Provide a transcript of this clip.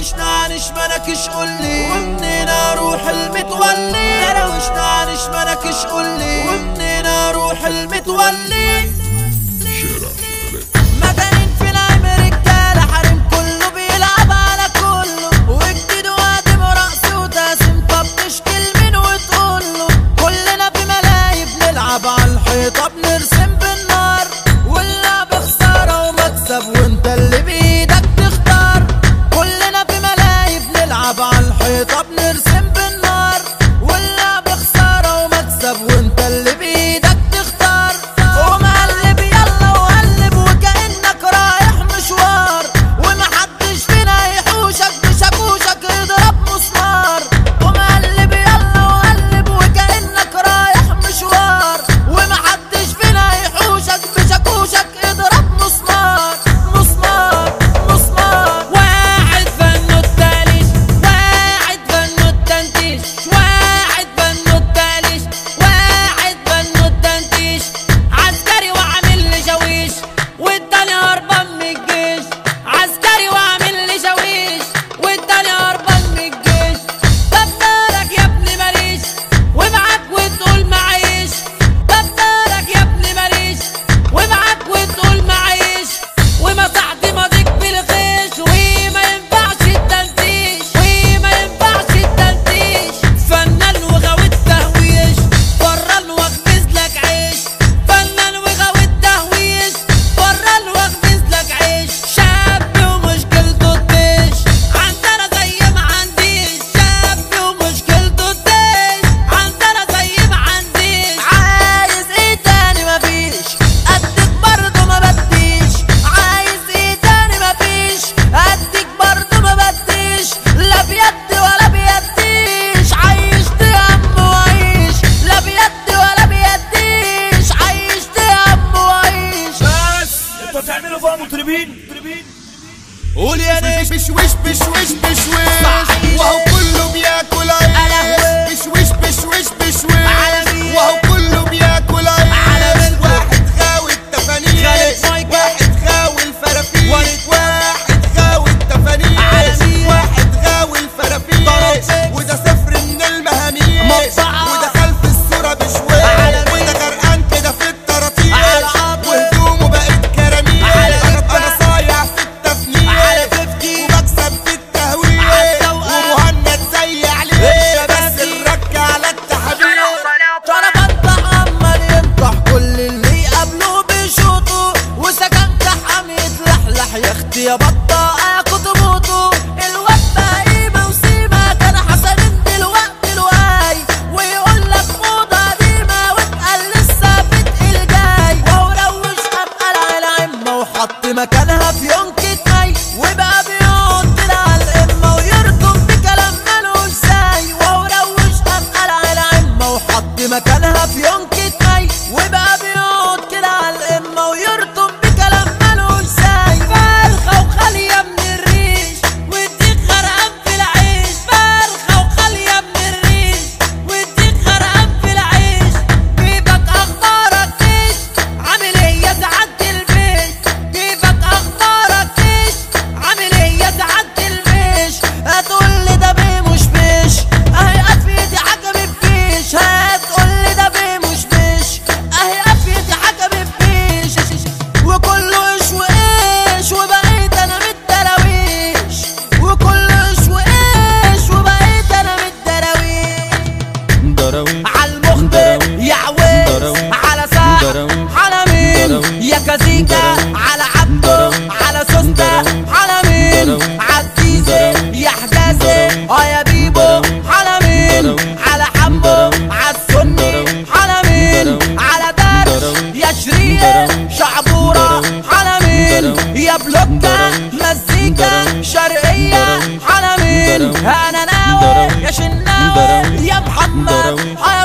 دروشنا عنش منكش قولي ومنين اروح المتولي دروشنا عنش منكش قولي ومنين اروح المتولي مجانين في العم رجالة حريم كله بيلعب على كله وجديد وقدم رقص وداسم طب تشكي مين وتقوله كلنا بملاهي بنلعب على الحيطة بنرسم بالنار واللعب خسارة ومكسب وانت اللي بإيدك تختار كلنا بملاهي بنلعب على الحيطة بنرسم بالنار واللعب خسارة ومكسب وانت اللي بإيدك تختار ومقلب يلا وقلب وكأنك رايح مشوار ومحدش فينا يحوشك بشاكوشك يضرب مسمار ومقلب يلا وقلب وكأنك رايح مشوار ومحدش فينا يحوشك بشاكوشك يضرب مسمار مسمار مسمار واحد فنو التاليش واحد فنو التنتيش واحد فنو التاليش واحد فنو التنتيش عسكري وعامل لي شاويش والتاني هربان من الجيش عسكري وعامل لي شاويش والتاني هربان من الجيش طب مالك يا ابني ماليش ومعاك وتقول معيش طب مالك يا ابني ماليش ومعاك وتقول معيش ومسحت ماضيك بالغش وما ينفعش التنتيش وما ينفعش التنتيش فنان وغاوي التهويش فران واخبز لك عيش فنان وغاوي التهويش فران واخبز لك عيش شاب ومشكلته الدش عندنا زي ما عنديش شاب ومشكلته الدش عندنا زي ما عنديش عايز ايه تاني مفيش قدك برضه ما بديش عايز ايه تاني مفيش قدك برضه ما بديش لا بيد ولا بيديش عايشت يا عم وعيش لا بيد ولا بيديش عايشت يا عم وعيش بس انتوا بتعملوا فيها مطربين قول يا نجم بش وش بش وش بش وش وهو كله بياكل عيش بش وش بش وش بش وش عالمي. وهو كله بياكل عيش واحد غاوي التفانيش خالد مايكل. واحد غاوي الفرافيش وليد. واحد غاوي التفانيش عالمي. واحد غاوي الفرافيش ضرب وده صفر من المهاميش مقطعة. وده خلف الصورة بشويش عالمي. وده غرقان كده في الطراطيش على عطر. وهدومه بقت كراميش على انا لفة. أنا صايع في التفنيش على فيفتي. وبكسب في التهويل عالتوقع. ومهند زي عليه إيه بس بس. الرك على التحبيل شربت عمال ينطح كل اللي يقابله بيشوطه وسكنت حامي يتلحلح يا اختي يا بطة اخد موته الواد بقى قيمة وسيمة كان حسنين دلوقتي الواي ويقول لك موضة قديمة واتقال لسه بتقل جاي وهو روش ابقى العلمة وحط مكانها في يونكة ناي وبقى بيقعد كده على القمة ويركب بكلام مالوش زي وهو روش ابقى العلمة وحط مكانها في يونكة ناي وبقى بيقعد كده على القمة ويرطم بكلام مالوش زي فرخة وخالية من الريش واديك غرقان في العيش فرخة وخالية من الريش واديك غرقان في العيش كيفك اخبارك ايش عامل ايه يا سعادة البيت كيفك اخبارك ايش عامل ايه يا سعادة البيش هتقول لي ده بيه مش بيش اهي قفيتي حاجة مفيش هتقول لي ده بيه مش بيش اهي قفيتي حاجة مفيش وكله ايش وايش وبقيت انا متدراويش وكله ايش وايش وبقيت انا متدراويش دراوي عالمخبر يا عويس دراوي. على ساعة دراوي. على مين دراوي. يا كازيكا دراوي. على عبده دراوي. على سوسته دراوي. على مين دراوي. عالديزة دراوي. يا حجازة دراوي. اه يا بيبو دراوي. على مين دراوي. على حمو دراوي. عالسني دراوي. على مين دراوي. على درش دراوي. يا شرير دراوي. شعبورة دراوي. على مين دراوي. يا بلوكة دراوي. مزيكا دراوي. شرقية دراوي. على مين دراوي. انا ناوي دراوي. يا شناوي دراوي. يا محمد دراوي. آه